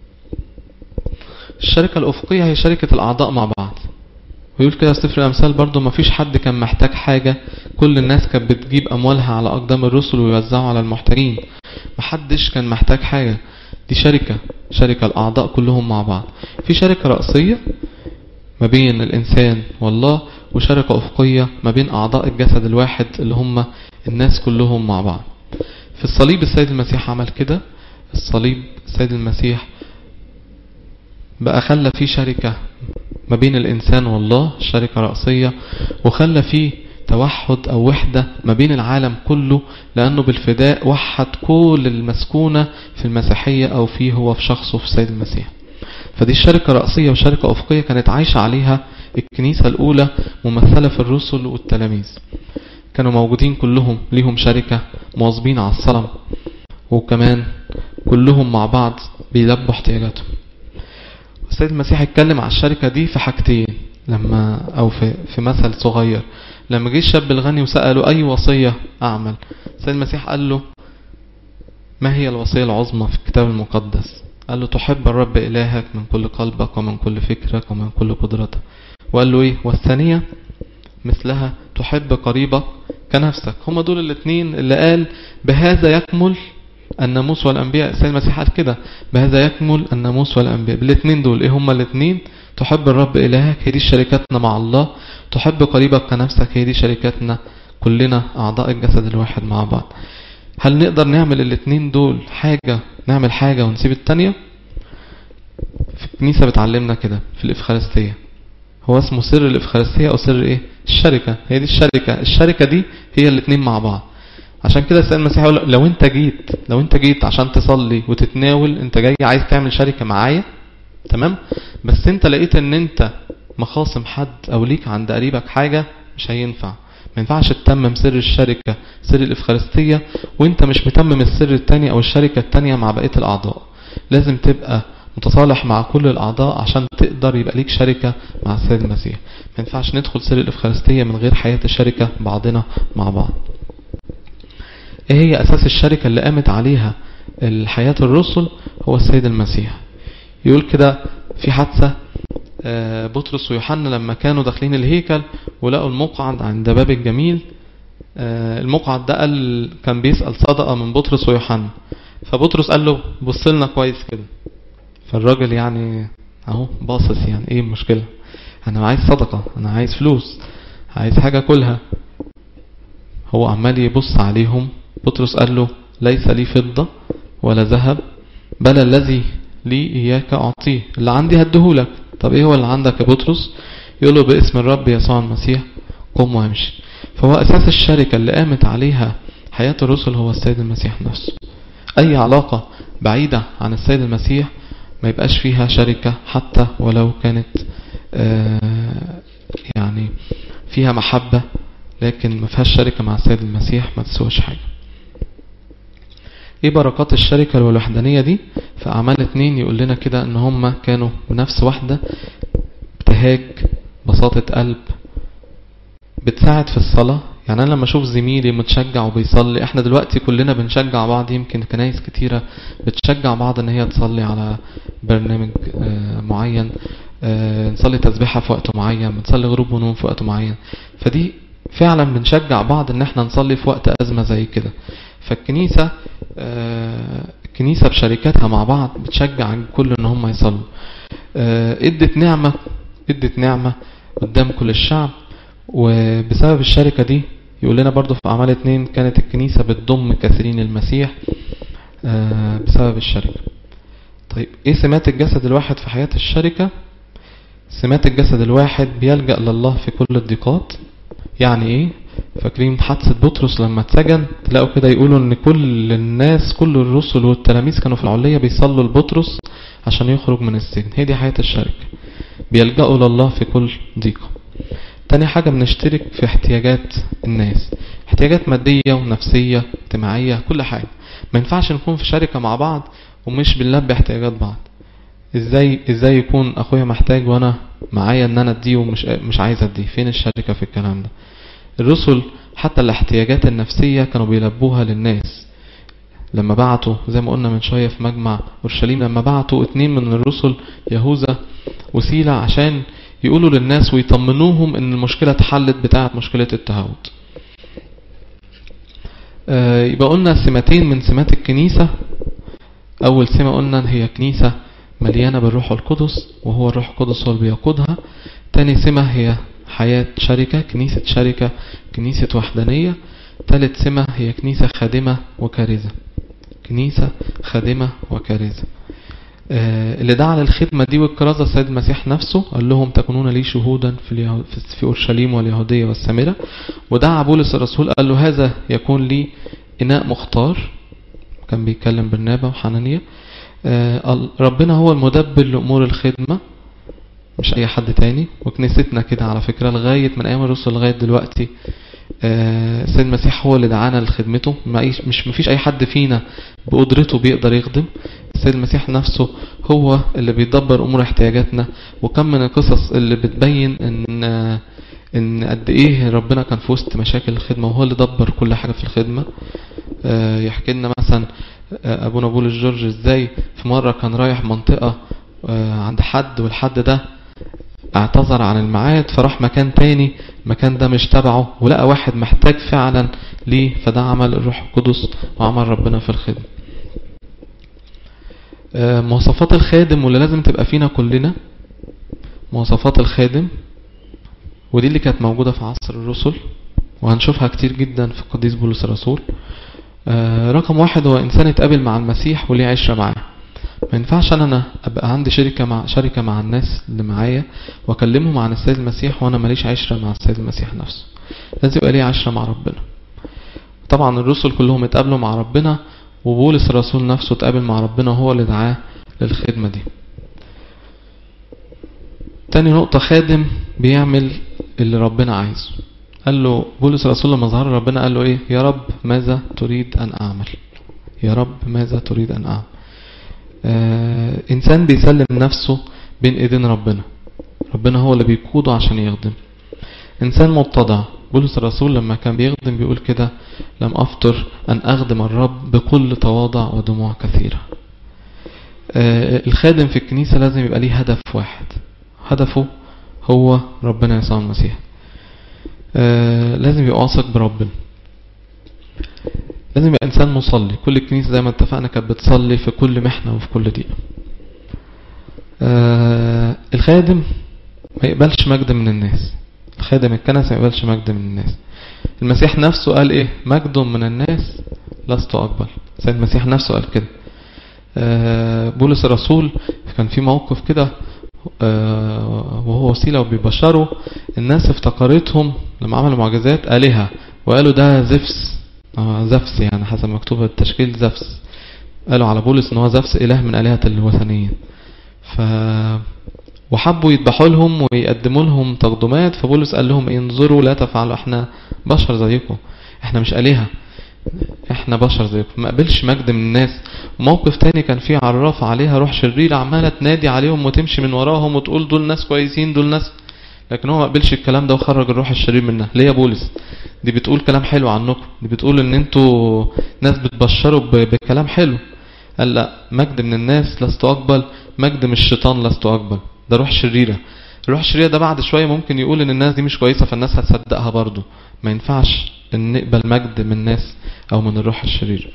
الشركة الأفقية هي شركة الأعضاء مع بعض ويقول كده سفر الأمثال برضو ما فيش حد كان محتاج حاجة كل الناس كانت بتجيب أموالها على أقدام الرسل ويوزعوا على المحتاجين محدش كان محتاج حاجة دي شركة شركة الأعضاء كلهم مع بعض في شركة رأسية ما بين الإنسان والله وشركة أفقية ما بين أعضاء الجسد الواحد اللي هم الناس كلهم مع بعض في الصليب السيد المسيح عمل كده الصليب السيد المسيح بقى خلى فيه شركة ما بين الإنسان والله شركة رأسية وخلى فيه توحد أو وحدة ما بين العالم كله لأنه بالفداء وحد كل المسكونة في المسيحية أو فيه هو في شخصه في السيد المسيح فدي الشركة رأسية وشركة أفقية كانت عايشة عليها الكنيسة الأولى ممثلة في الرسل والتلاميذ كانوا موجودين كلهم ليهم شركة مواظبين على الصلاة وكمان كلهم مع بعض بيلبوا احتياجاتهم السيد المسيح اتكلم على الشركة دي في حاجتين لما أو في, في مثل صغير لما جه الشاب الغني وسأله أي وصية أعمل السيد المسيح قال له ما هي الوصية العظمى في الكتاب المقدس قال له تحب الرب إلهك من كل قلبك ومن كل فكرك ومن كل قدرتك وقال له إيه والثانية مثلها تحب قريبك كنفسك هما دول الاثنين اللي قال بهذا يكمل الناموس والأنبياء السيد المسيح قال كده بهذا يكمل الناموس والأنبياء بالاثنين دول ايه هما الاثنين تحب الرب إلهك هي دي شركتنا مع الله تحب قريبك كنفسك هي دي شركتنا كلنا أعضاء الجسد الواحد مع بعض هل نقدر نعمل الاثنين دول حاجة نعمل حاجة ونسيب التانية في الكنيسة بتعلمنا كده في الإفخارستية هو اسمه سر الإفخارستية أو سر إيه الشركة هي دي الشركة الشركة دي هي الاثنين مع بعض عشان كده السيد المسيح يقول لو انت جيت لو انت جيت عشان تصلي وتتناول انت جاي عايز تعمل شركة معايا تمام بس انت لقيت ان انت مخاصم حد او ليك عند قريبك حاجة مش هينفع ما ينفعش تتمم سر الشركة سر الإفخارستية وانت مش متمم السر التاني او الشركة التانية مع بقية الأعضاء لازم تبقى متصالح مع كل الأعضاء عشان تقدر يبقى ليك شركة مع السيد المسيح ما ينفعش ندخل سر الإفخارستية من غير حياة الشركة بعضنا مع بعض ايه هي أساس الشركة اللي قامت عليها الحياة الرسل هو السيد المسيح يقول كده في حادثة بطرس ويوحنا لما كانوا داخلين الهيكل ولقوا المقعد عند باب الجميل المقعد ده قال كان بيسأل صدقة من بطرس ويوحنا فبطرس قال له بص لنا كويس كده فالراجل يعني اهو باصص يعني ايه المشكلة انا عايز صدقة انا عايز فلوس عايز حاجة كلها هو عمال يبص عليهم بطرس قال له ليس لي فضة ولا ذهب بل الذي لي إياك أعطيه اللي عندي هديهولك طب إيه هو اللي عندك يا بطرس يقول له باسم الرب يسوع المسيح قم وامشي فهو أساس الشركة اللي قامت عليها حياة الرسل هو السيد المسيح نفسه أي علاقة بعيدة عن السيد المسيح ما يبقاش فيها شركة حتى ولو كانت يعني فيها محبة لكن ما فيهاش شركة مع السيد المسيح ما تسواش حاجة ايه بركات الشركة والوحدانية دي في اعمال اتنين يقول لنا كده ان هم كانوا بنفس واحدة ابتهاج بساطة قلب بتساعد في الصلاة يعني انا لما اشوف زميلي متشجع وبيصلي احنا دلوقتي كلنا بنشجع بعض يمكن كنايس كتيرة بتشجع بعض ان هي تصلي على برنامج معين نصلي تسبيحة في وقت معين بنصلي غروب ونوم في وقت معين فدي فعلا بنشجع بعض ان احنا نصلي في وقت ازمة زي كده فالكنيسة الكنيسة بشركاتها مع بعض بتشجع الكل ان هم يصلوا ادت نعمة ادت نعمة قدام كل الشعب وبسبب الشركة دي يقول لنا برضو في أعمال اتنين كانت الكنيسة بتضم كثيرين المسيح بسبب الشركة طيب ايه سمات الجسد الواحد في حياة الشركة سمات الجسد الواحد بيلجأ لله في كل الضيقات يعني ايه فاكرين حادثة بطرس لما اتسجن تلاقوا كده يقولوا ان كل الناس كل الرسل والتلاميذ كانوا في العلية بيصلوا لبطرس عشان يخرج من السجن هي دي حياة الشركة بيلجأوا لله في كل ضيقة تاني حاجة بنشترك في احتياجات الناس احتياجات مادية ونفسية اجتماعية كل حاجة ما ينفعش نكون في شركة مع بعض ومش بنلبي احتياجات بعض ازاي ازاي يكون اخويا محتاج وانا معايا ان انا اديه ومش مش عايز اديه فين الشركة في الكلام ده الرسل حتى الاحتياجات النفسية كانوا بيلبوها للناس لما بعتوا زي ما قلنا من شوية في مجمع أورشليم لما بعتوا اتنين من الرسل يهوذا وسيلة عشان يقولوا للناس ويطمنوهم ان المشكلة اتحلت بتاعة مشكلة التهاوت آه يبقى قلنا سمتين من سمات الكنيسة أول سمة قلنا هي كنيسة مليانة بالروح القدس وهو الروح القدس هو اللي بيقودها تاني سمة هي حياة شركة كنيسة شركة كنيسة وحدانية ثالث سمة هي كنيسة خادمة وكارزة كنيسة خادمة وكارزة آه، اللي دعا للخدمة دي والكرازة السيد المسيح نفسه قال لهم تكونون لي شهودا في, اليهو... في أورشليم واليهودية والسامرة ودعا بولس الرسول قال له هذا يكون لي إناء مختار كان بيتكلم برنابا وحنانية آه، ربنا هو المدبر لأمور الخدمة مش أي حد تاني وكنيستنا كده على فكرة لغاية من أيام الرسل لغاية دلوقتي آه، السيد المسيح هو اللي دعانا لخدمته مش مفيش أي حد فينا بقدرته بيقدر يخدم السيد المسيح نفسه هو اللي بيدبر أمور احتياجاتنا وكم من القصص اللي بتبين ان ان قد ايه ربنا كان في وسط مشاكل الخدمة وهو اللي دبر كل حاجة في الخدمة آه، يحكي لنا مثلا آه، ابونا بولس جورج ازاي في مرة كان رايح منطقة عند حد والحد ده اعتذر عن الميعاد فراح مكان تاني المكان ده مش تبعه ولقى واحد محتاج فعلا ليه فده عمل الروح القدس وعمل ربنا في الخدمة آه، مواصفات الخادم واللي لازم تبقى فينا كلنا مواصفات الخادم ودي اللي كانت موجودة في عصر الرسل وهنشوفها كتير جدا في قديس بولس الرسول آه، رقم واحد هو إنسان يتقابل مع المسيح وليه عشرة معاه ما ينفعش انا ابقى عندي شركه مع شركه مع الناس اللي معايا واكلمهم عن السيد المسيح وانا ماليش عشره مع السيد المسيح نفسه لازم يبقى لي عشره مع ربنا طبعا الرسل كلهم اتقابلوا مع ربنا وبولس الرسول نفسه اتقابل مع ربنا وهو اللي دعاه للخدمه دي تاني نقطة خادم بيعمل اللي ربنا عايزه قال له بولس الرسول لما ظهر ربنا قال له ايه يا رب ماذا تريد ان اعمل يا رب ماذا تريد ان اعمل آه إنسان بيسلم نفسه بين إيدين ربنا ربنا هو اللي بيقوده عشان يخدم إنسان متضع بولس الرسول لما كان بيخدم بيقول كده لم أفطر أن أخدم الرب بكل تواضع ودموع كثيرة آه الخادم في الكنيسة لازم يبقى ليه هدف واحد هدفه هو ربنا يسوع المسيح آه لازم يبقى واثق بربنا لازم يبقى إنسان مصلي كل الكنيسة زي ما اتفقنا كانت بتصلي في كل محنة وفي كل دقيقة آه الخادم ما يقبلش مجد من الناس الخادم الكنسة ما يقبلش مجد من الناس المسيح نفسه قال ايه مجد من الناس لست أقبل سيد المسيح نفسه قال كده آه بولس الرسول كان في موقف كده آه وهو وسيلة وبيبشروا الناس افتكرتهم لما عملوا معجزات آلهة وقالوا ده زفس آه زفس يعني حسب مكتوب التشكيل زفس قالوا على بولس ان هو زفس اله من الهة الوثنيين ف وحبوا يذبحوا لهم ويقدموا لهم تقدمات فبولس قال لهم انظروا لا تفعلوا احنا بشر زيكم احنا مش الهه احنا بشر زيكم ما قبلش مجد من الناس موقف تاني كان فيه عراف عليها روح شرير عماله تنادي عليهم وتمشي من وراهم وتقول دول ناس كويسين دول ناس لكن هو ما قبلش الكلام ده وخرج الروح الشرير منها ليه يا بولس دي بتقول كلام حلو عنكم دي بتقول ان انتوا ناس بتبشروا بكلام حلو قال لا مجد من الناس لست اقبل مجد من الشيطان لست اقبل ده روح شريرة الروح الشريرة ده بعد شوية ممكن يقول ان الناس دي مش كويسة فالناس هتصدقها برضو ما ينفعش ان نقبل مجد من الناس او من الروح الشرير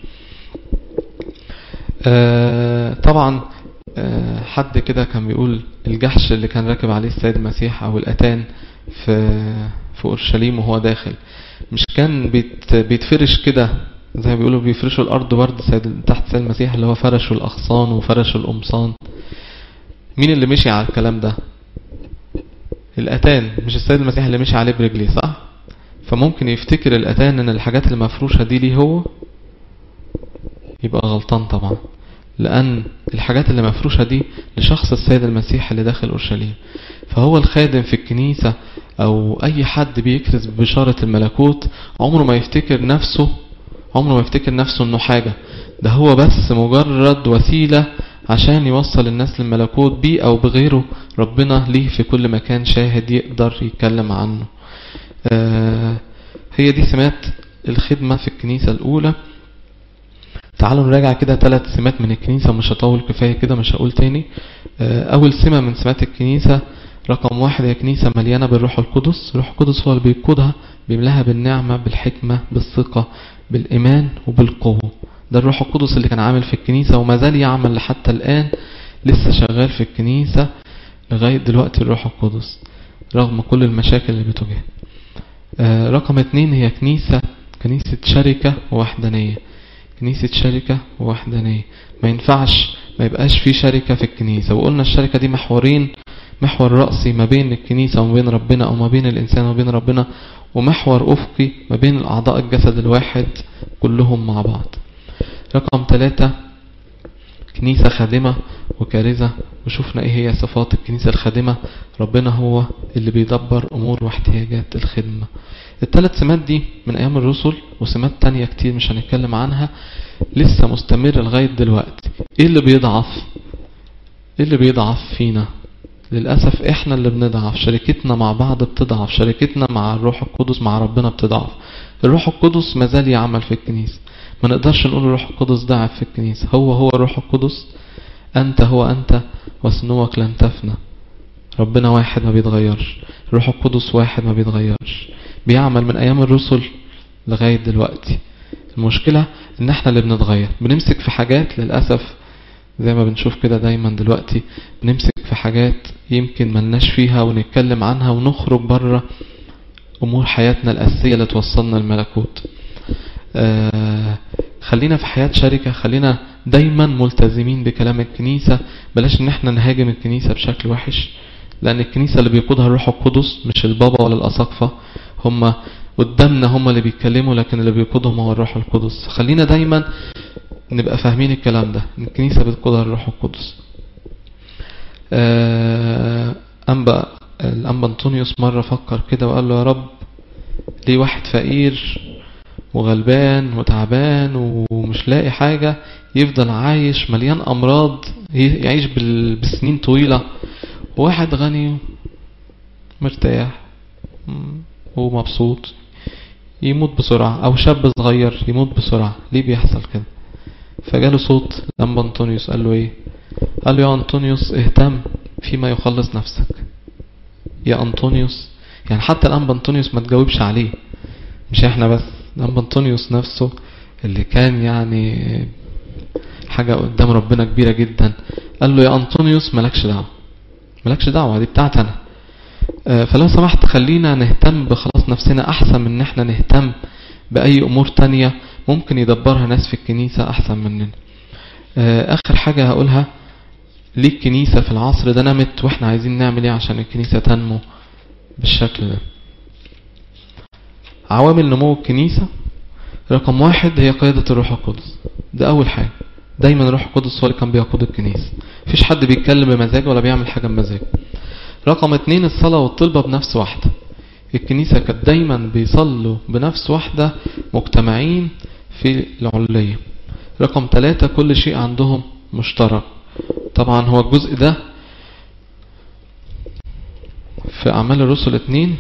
آه طبعا آه حد كده كان بيقول الجحش اللي كان راكب عليه السيد المسيح او الاتان في في اورشليم وهو داخل مش كان بيت بيتفرش كده زي ما بيقولوا بيفرشوا الارض برد سيد تحت سيد المسيح اللي هو فرشوا الاغصان وفرشوا القمصان مين اللي مشي على الكلام ده الاتان مش السيد المسيح اللي مشي عليه برجليه صح فممكن يفتكر الاتان ان الحاجات اللي مفروشة دي ليه هو يبقى غلطان طبعا لأن الحاجات اللي مفروشة دي لشخص السيد المسيح اللي داخل أورشليم فهو الخادم في الكنيسة أو أي حد بيكرز ببشارة الملكوت عمره ما يفتكر نفسه عمره ما يفتكر نفسه انه حاجة ده هو بس مجرد وسيلة عشان يوصل الناس للملكوت بيه او بغيره ربنا ليه في كل مكان شاهد يقدر يتكلم عنه آه هي دي سمات الخدمة في الكنيسة الاولى تعالوا نراجع كده ثلاث سمات من الكنيسة مش هطول كفاية كده مش هقول تاني آه اول سمة من سمات الكنيسة رقم واحد هي كنيسة مليانة بالروح القدس الروح القدس هو اللي بيقودها بيملاها بالنعمة بالحكمة بالثقة بالإيمان وبالقوة ده الروح القدس اللي كان عامل في الكنيسة وما زال يعمل لحتى الآن لسه شغال في الكنيسة لغاية دلوقتي الروح القدس رغم كل المشاكل اللي بتواجهها آه رقم اتنين هي كنيسة كنيسة شركة ووحدانية كنيسة شركة ووحدانية ما ينفعش ما يبقاش في شركة في الكنيسة وقلنا الشركة دي محورين محور رأسي ما بين الكنيسة وما بين ربنا أو ما بين الإنسان وما بين ربنا ومحور أفقي ما بين الأعضاء الجسد الواحد كلهم مع بعض رقم ثلاثة كنيسة خادمة وكارثة وشوفنا ايه هي صفات الكنيسة الخادمة ربنا هو اللي بيدبر امور واحتياجات الخدمة الثلاث سمات دي من ايام الرسل وسمات تانية كتير مش هنتكلم عنها لسه مستمرة لغاية دلوقتي ايه اللي بيضعف ايه اللي بيضعف فينا للأسف احنا اللي بنضعف شركتنا مع بعض بتضعف شركتنا مع الروح القدس مع ربنا بتضعف الروح القدس مازال يعمل في الكنيسة ما نقدرش نقول الروح القدس ضعف في الكنيسة هو هو الروح القدس أنت هو أنت وسنوك لن تفنى ربنا واحد ما بيتغيرش الروح القدس واحد ما بيتغيرش بيعمل من أيام الرسل لغاية دلوقتي المشكلة ان احنا اللي بنتغير بنمسك في حاجات للأسف زي ما بنشوف كده دايما دلوقتي بنمسك في حاجات يمكن ملناش فيها ونتكلم عنها ونخرج بره أمور حياتنا الأساسية اللي توصلنا الملكوت آه خلينا في حياة شركة خلينا دايما ملتزمين بكلام الكنيسة بلاش ان احنا نهاجم الكنيسة بشكل وحش لأن الكنيسة اللي بيقودها الروح القدس مش البابا ولا الأساقفة هم قدامنا هم اللي بيتكلموا لكن اللي بيقودهم هو الروح القدس خلينا دايما نبقى فاهمين الكلام ده الكنيسة بتقودها الروح القدس آه أنبا الأنبا أنطونيوس مرة فكر كده وقال له يا رب ليه واحد فقير وغلبان وتعبان ومش لاقي حاجة يفضل عايش مليان أمراض يعيش بسنين طويلة واحد غني مرتاح ومبسوط يموت بسرعة أو شاب صغير يموت بسرعة ليه بيحصل كده فجاله صوت لما أنطونيوس قال له إيه قال له يا أنطونيوس اهتم فيما يخلص نفسك يا أنطونيوس يعني حتى الأنبا أنطونيوس ما تجاوبش عليه مش احنا بس الأنبا أنطونيوس نفسه اللي كان يعني حاجة قدام ربنا كبيرة جدا قال له يا أنطونيوس مالكش دعوة مالكش دعوة دي بتاعت أنا فلو سمحت خلينا نهتم بخلاص نفسنا أحسن من ان احنا نهتم بأي أمور تانية ممكن يدبرها ناس في الكنيسة أحسن مننا آخر حاجة هقولها ليه الكنيسة في العصر ده نمت واحنا عايزين نعمل ايه عشان الكنيسة تنمو بالشكل ده عوامل نمو الكنيسة رقم واحد هي قيادة الروح القدس ده أول حاجة دايما الروح القدس هو اللي كان بيقود الكنيسة مفيش حد بيتكلم بمزاجه ولا بيعمل حاجة بمزاجه رقم اتنين الصلاة والطلبة بنفس واحدة الكنيسة كانت دايما بيصلوا بنفس واحدة مجتمعين في العلية رقم ثلاثة كل شيء عندهم مشترك طبعا هو الجزء ده في أعمال الرسل اتنين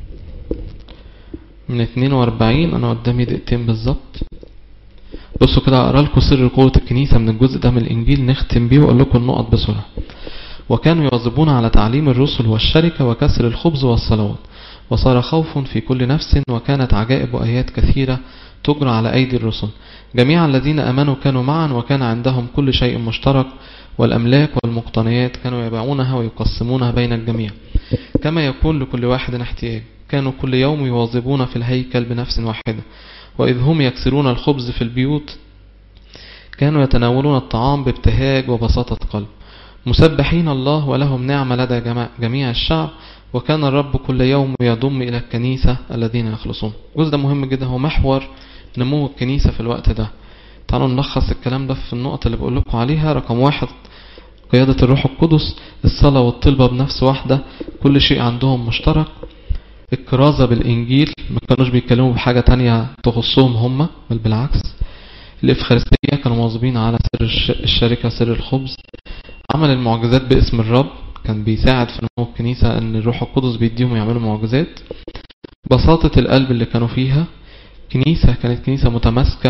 من 42 أنا قدامي دقيقتين بالظبط بصوا كده أقرأ لكم سر قوة الكنيسة من الجزء ده من الإنجيل نختم بيه وأقول لكم النقط بسرعة وكانوا يواظبون على تعليم الرسل والشركة وكسر الخبز والصلوات وصار خوف في كل نفس وكانت عجائب وآيات كثيرة تجرى على أيدي الرسل جميع الذين أمنوا كانوا معا وكان عندهم كل شيء مشترك والأملاك والمقتنيات كانوا يبيعونها ويقسمونها بين الجميع كما يكون لكل واحد احتياج كانوا كل يوم يواظبون في الهيكل بنفس واحدة وإذ هم يكسرون الخبز في البيوت كانوا يتناولون الطعام بابتهاج وبساطة قلب مسبحين الله ولهم نعمة لدى جميع الشعب وكان الرب كل يوم يضم إلى الكنيسة الذين يخلصون الجزء ده مهم جدا هو محور نمو الكنيسة في الوقت ده تعالوا نلخص الكلام ده في النقط اللي بقول لكم عليها رقم واحد قيادة الروح القدس الصلاة والطلبة بنفس واحدة كل شيء عندهم مشترك الكرازة بالإنجيل ما كانوش بيتكلموا بحاجة تانية تخصهم هم بل بالعكس الإفخارستية كانوا مواظبين على سر الشركة سر الخبز عمل المعجزات باسم الرب كان بيساعد في نمو الكنيسة ان الروح القدس بيديهم يعملوا معجزات بساطة القلب اللي كانوا فيها كنيسة كانت كنيسة متماسكة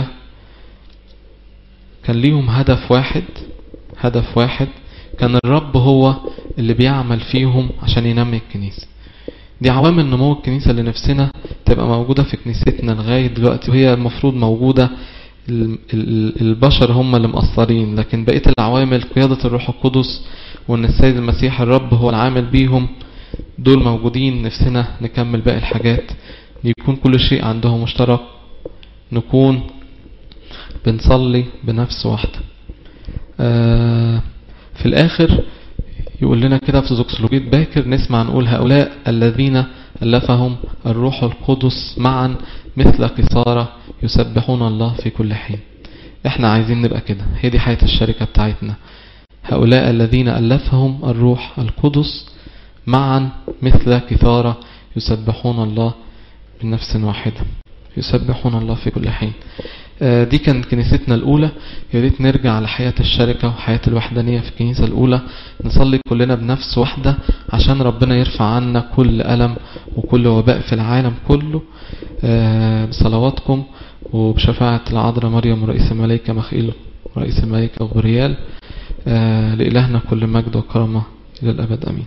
كان ليهم هدف واحد هدف واحد كان الرب هو اللي بيعمل فيهم عشان ينمي الكنيسة دي عوامل نمو الكنيسة اللي نفسنا تبقى موجودة في كنيستنا لغاية دلوقتي وهي المفروض موجودة البشر هم اللي مقصرين لكن بقية العوامل قيادة الروح القدس وان السيد المسيح الرب هو العامل بيهم دول موجودين نفسنا نكمل باقي الحاجات يكون كل شيء عندهم مشترك نكون بنصلي بنفس واحدة آه في الآخر يقول لنا كده في زوكسولوجية باكر نسمع نقول هؤلاء الذين ألفهم الروح القدس معا مثل قصارى يسبحون الله في كل حين احنا عايزين نبقى كده هي دي حياة الشركة بتاعتنا هؤلاء الذين ألفهم الروح القدس معا مثل كثارة يسبحون الله بنفس واحدة يسبحون الله في كل حين دي كانت كنيستنا الأولى يا ريت نرجع لحياة الشركة وحياة الوحدانية في الكنيسة الأولى نصلي كلنا بنفس واحدة عشان ربنا يرفع عنا كل ألم وكل وباء في العالم كله بصلواتكم وبشفاعة العذراء مريم رئيس الملائكة مخيل رئيس الملائكة وغريال لإلهنا كل مجد وكرامة إلى الأبد أمين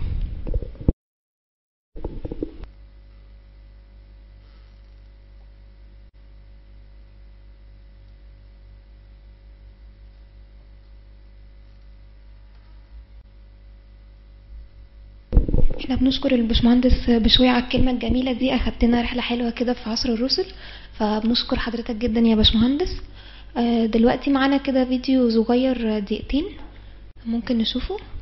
احنا بنشكر البشمهندس بشوية على الكلمة الجميلة دي أخدتنا رحلة حلوة كده في عصر الرسل فبنشكر حضرتك جدا يا باشمهندس دلوقتي معانا كده فيديو صغير دقيقتين ممكن نشوفه